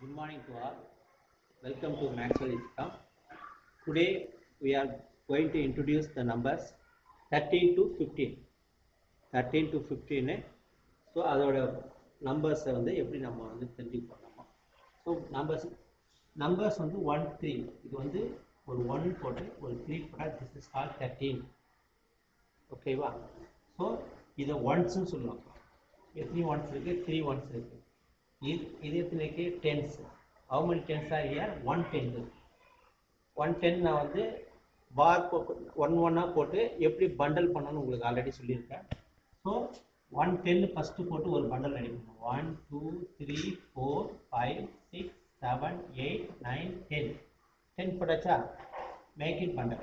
Good morning to all. Welcome to Maxwell Income. Today we are going to introduce the numbers 13 to 15. 13 to 15 so அதோட நம்பர்ஸை வந்து எப்படி நம்ம வந்து தெரிஞ்சுக்க போகிறோமோ ஸோ நம்பர்ஸ் நம்பர்ஸ் வந்து ஒன் த்ரீ இது வந்து ஒரு ஒன் போட்டு ஒரு த்ரீ போட்டால் திஸ் இஸ் கால் தேர்ட்டீன் ஓகேவா ஸோ இதை ஒன்ஸ்னு சொல்லுவாங்க எத்தனை ஒன்ஸ் இருக்குது த்ரீ ஒன்ஸ் இருக்குது இது இது எத்தனை இருக்குது tens how many tens are here one ten one ten நான் வந்து பார் ஒன் ஒன்னாக போட்டு எப்படி பண்டல் பண்ணணும்னு உங்களுக்கு ஆல்ரெடி சொல்லியிருக்கேன் ஸோ ஒன் டென் ஃபஸ்ட்டு போட்டு ஒரு பண்டல் ரெடி பண்ணணும் one two three four five six seven eight nine ten ten போட்டாச்சா make it bundle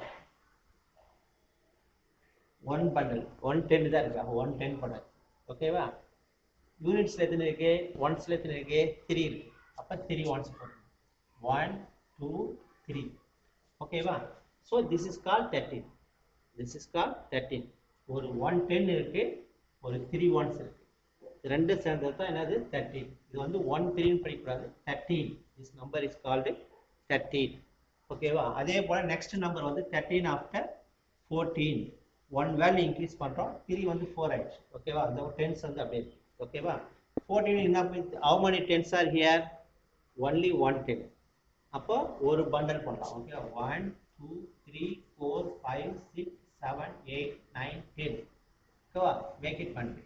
one bundle one ten தான் இருக்கா ஒன் டென் போட்டாச்சு ஓகேவா யூனிட்ஸில் எத்தனை இருக்கு ஒன்ஸில் எத்தனை இருக்கு த்ரீ இருக்கு அப்போ த்ரீ ஒன்ஸ் போடணும் ஒன் டூ த்ரீ ஓகேவா so this is call thirteen this is call thirteen ஒரு ஒன் டென் இருக்கு ஒரு த்ரீ ஒன்ஸ் இருக்கு இது ரெண்டு சேர்ந்தது தான் என்னது தேர்ட்டீன் இது வந்து ஒன் த்ரீன்னு படிக்கக்கூடாது thirteen this number is called thirteen ஓகேவா அதே போல் நெக்ஸ்ட் நம்பர் வந்து thirteen after fourteen one value increase பண்ணுறோம் த்ரீ வந்து ஃபோர் ஆயிடுச்சு ஓகேவா அந்த டென்ஸ் வந்து அப்படியே இருக்கு ஓகேவா ஃபோர்டீன் என்ன how many tens are here only one ten அப்போ ஒரு பண்டல் பண்ணலாம் ஓகேவா one two three four five six seven eight nine ten ஓகேவா மேக் இட் பண்ணு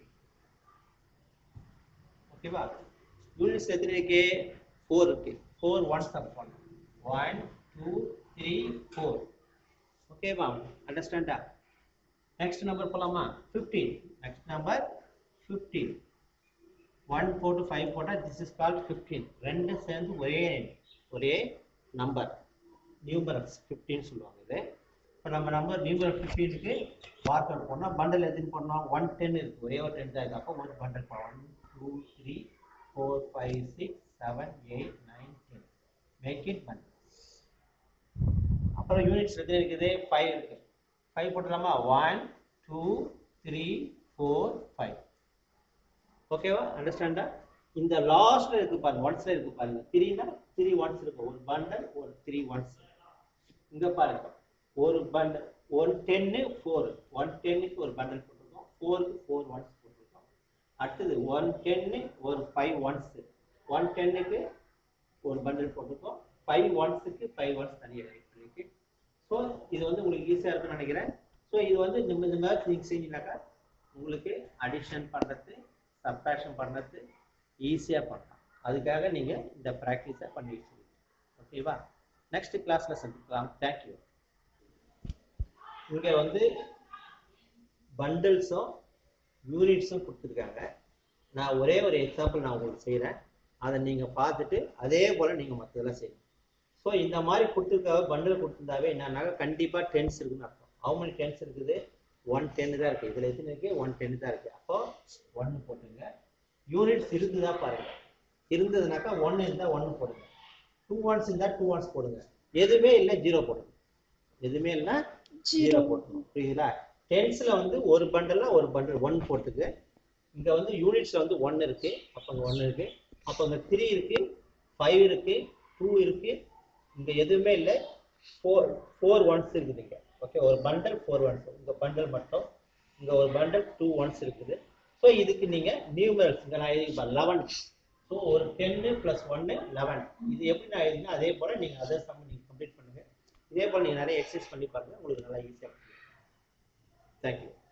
ஓகேவா யூனிட்ஸ் எத்தனை இருக்கு ஃபோர் இருக்கு ஃபோர் ஒன் சப் பண்ணணும் ஒன் டூ த்ரீ ஃபோர் ஓகேவா அண்டர்ஸ்டாண்டா நெக்ஸ்ட் நம்பர் போலாமா fifteen next number fifteen one போட்டு ஃபைவ் போட்டால் திஸ் இஸ் கால்ட் ஃபிஃப்டீன் ரெண்டு சேர்ந்து ஒரே ஒரே நம்பர் நியூமரல்ஸ் ஃபிஃப்டின்னு சொல்லுவாங்க இது இப்போ நம்ம நம்பர் நியூமரல் ஃபிஃப்டீனுக்கு வார்க் அவுட் பண்ணோம் பண்டல் எதுன்னு பண்ணோம் ஒன் டென் இருக்குது ஒரே ஒரு டென் தான் இருக்கு அப்போ ஒரு bundle one two three four five six seven eight nine ten make it bundle அப்புறம் யூனிட்ஸ் எத்தனை இருக்குது ஃபைவ் இருக்குது ஃபைவ் போட்டுலாமா one two three four five ஓகேவா அண்டர்ஸ்டாண்டா இந்த லாஸ்ட்ல இருக்கு பாருங்க ஒன்ஸ்ல இருக்கு பாருங்க த்ரீனா த்ரீ ஒன்ஸ் இருக்கும் ஒரு பண்டல் ஒரு த்ரீ ஒன்ஸ் இங்க பாருங்க ஒரு பண்டல் ஒன் டென்னு ஃபோர் ஒன் டென்னுக்கு ஒரு பண்டல் போட்டிருக்கோம் ஃபோருக்கு ஃபோர் ஒன்ஸ் போட்டிருக்கோம் அடுத்தது ஒன் டென்னு ஒரு ஃபைவ் ஒன்ஸ் ஒன் டென்னுக்கு ஒரு பண்டல் போட்டிருக்கோம் ஃபைவ் ஒன்ஸுக்கு ஃபைவ் ஒன்ஸ் தனியாக ரைட் பண்ணிருக்கு ஸோ இது வந்து உங்களுக்கு ஈஸியாக இருக்கும்னு நினைக்கிறேன் ஸோ இது வந்து இந்த இந்த மாதிரி நீங்கள் செஞ்சீங்கன்னாக்கா உங்களுக்கு அடிஷன் பண்ணுறது சப்ராக்ஷன் பண்ணுறது ஈஸியாக பண்ணலாம் அதுக்காக நீங்கள் இந்த ப்ராக்டிஸை பண்ணி வச்சுருக்கீங்க ஓகேவா நெக்ஸ்ட் கிளாஸில் சந்திக்கலாம் தேங்க்யூ இங்கே வந்து பண்டில்ஸும் யூனிட்ஸும் கொடுத்துருக்காங்க நான் ஒரே ஒரு எக்ஸாம்பிள் நான் உங்களுக்கு செய்கிறேன் அதை நீங்கள் பார்த்துட்டு அதே போல் நீங்கள் மற்றதெல்லாம் செய்யணும் ஸோ இந்த மாதிரி கொடுத்துருக்காக பண்டில் கொடுத்துருந்தாவே என்னன்னாக்கா கண்டிப்பாக டென்ஸ் இருக்குன்னு அர்த்தம் ஹவு many டென்ஸ் இருக்குது ஒன் டென்னு தான் இருக்குது இதில் எத்தனை இருக்குது ஒன் டென்னு தான் இருக்குது அப்போ ஒன்று போட்டுங்க யூனிட்ஸ் இருக்குதா பாருங்க இருந்ததுனாக்கா ஒன்று இருந்தால் ஒன்று போடுங்க டூ ஒன்ஸ் இருந்தால் டூ ஒன்ஸ் போடுங்க எதுவுமே இல்லை ஜீரோ போடுங்க எதுவுமே இல்லைன்னா ஜீரோ போட்டுருணும் புரியுதுங்களா டென்ஸில் வந்து ஒரு பண்டல்னா ஒரு பண்டல் ஒன் போட்டுக்கு இங்கே வந்து யூனிட்ஸில் வந்து ஒன்று இருக்குது அப்போ இங்கே ஒன்று இருக்குது அப்போ இங்கே த்ரீ இருக்குது ஃபைவ் இருக்குது டூ இருக்குது இங்கே எதுவுமே இல்லை ஃபோர் ஃபோர் ஒன்ஸ் இருக்குது இங்கே ஓகே ஒரு பண்டல் ஃபோர் ஒன்ஸ் இங்கே பண்டல் மட்டும் இங்கே ஒரு பண்டல் டூ ஒன்ஸ் இருக்குது ஸோ இதுக்கு நீங்கள் நியூமரல்ஸ் இங்கே நான் எழுதி லெவன் ஸோ ஒரு டென்னு ப்ளஸ் ஒன்று லெவன் இது எப்படி நான் எழுதினா அதே போல் நீங்கள் அதே சம் நீங்கள் கம்ப்ளீட் பண்ணுங்கள் இதே போல் நீங்கள் நிறைய எக்ஸசைஸ் பண்ணி பாருங்கள் உங்களுக்கு நல்லா ஈஸியாக தேங்க்யூ